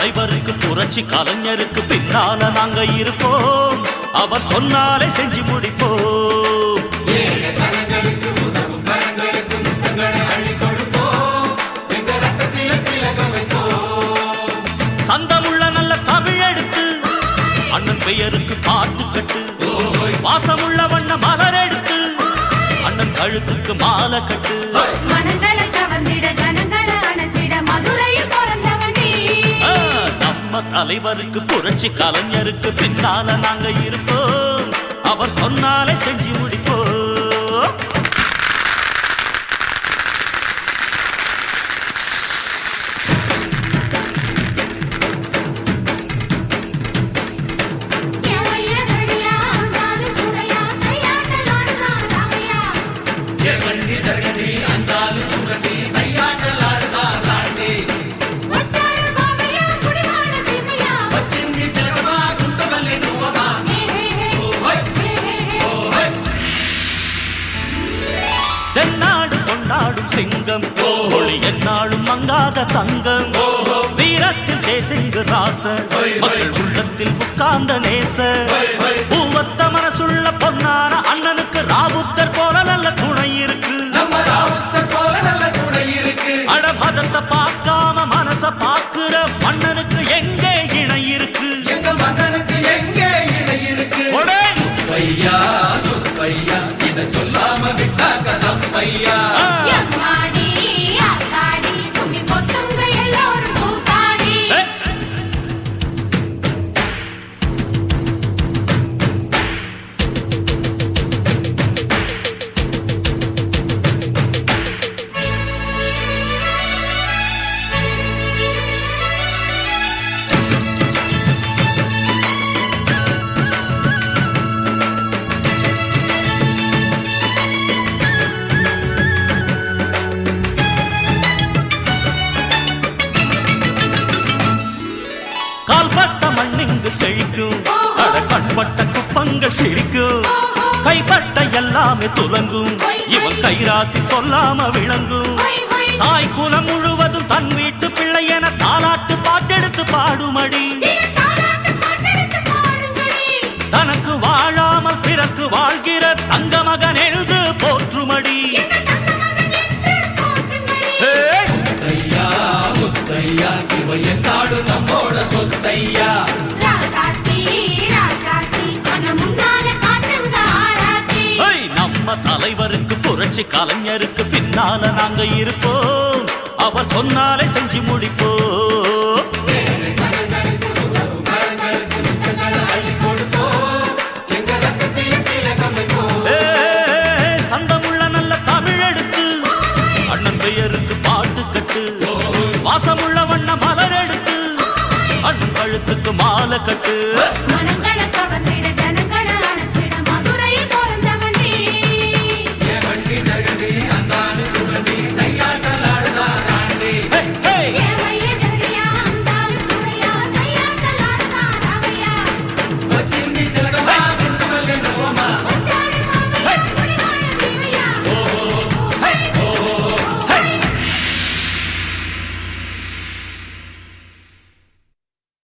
தலைவருக்கு புரட்சி கலைஞருக்கு பின்னால நாங்க இருப்போம் அவர் சொன்னாலே செஞ்சு முடிப்போம் சந்தமுள்ள நல்ல தமிழ் எடுத்து அண்ணன் பெயருக்கு பாட்டு கட்டு வாசமுள்ள வண்ண மலர் எடுத்து அண்ணன் கழுத்துக்கு மாலை கட்டு மனங்களை கவர்ந்திட ஜனங்களை அணைச்சிட மதுரையில் பிறந்தவன் நீ ஆ, நம்ம தலைவருக்கு புரட்சி கலைஞருக்கு பின்னால நாங்க இருப்போம் அவர் சொன்னாலே செஞ்சு முடிப்போம் ஏவைய கடியா நாலு சுரையா சையாட்ட நாடுதான் ராமையா வச்சாரு பாவையா குடிவாட தீமையா ஹே, ஹே, ஹே. தென்னாடு கொண்டாடும் சிங்கம் ஒளி என்னாலும் மங்காத தங்கம் வீரத்தில் தேசிங்கு ராச மக்கள் உள்ளத்தில் உட்கார்ந்த நேச பூவத்த மனசுள்ள பொன்னான அண்ணனுக்கு ராவுத்தர் போல நல்ல துணை இருக்கு அட மதத்தை பார்க்காம மனச பாக்குற மன்னனுக்கு எங்கே இணை இருக்கு ஒடே! ஆ! எம்மாடி, ஆத்தாடி, கும்மி கொட்டுங்க எல்லோரும் கூத்தாடி. ஏ! கால்பட்ட மண்ணிங்கு செழிக்கும் அட கண்பட்ட குப்பங்கள் சிரிக்கும் கைப்பட்ட எல்லாமே துலங்கும் இவன் கைராசி சொல்லாம விளங்கும் ஹொய், ஹொய். தாய் குலம் முழுவதும் தன் வீட்டு பிள்ளை என தாலாட்டு பாட்டெடுத்து பாடுமடி திரு தாலாட்டு பாட்டெடுத்து பாடுங்கடி. தனக்கு வாழாமல் பிறக்கு வாழ்கிற தங்க மகன் எழுது போற்றுமடி எங்கள் தங்க மகன் என்று போற்றுங்கடி. ஏய்! ராசாத்தி, ராசாத்தி, மனம் முன்னால காட்டுங்க ஆராத்தி. ஏய், நம்ம தலைவருக்கு புரட்சி கலைஞருக்கு பின்னால நாங்க இருப்போம் அவர் சொன்னாலே செஞ்சு முடிப்போம் ஏய், சந்தமுள்ள நல்ல தமிழ் எடுத்து அண்ணன் பெயருக்கு பாட்டு கட்டு வாசமுள்ள வண்ண மலர் எடுத்து அண்ணன் கழுத்துக்கு மாலை கட்டு மனங்களை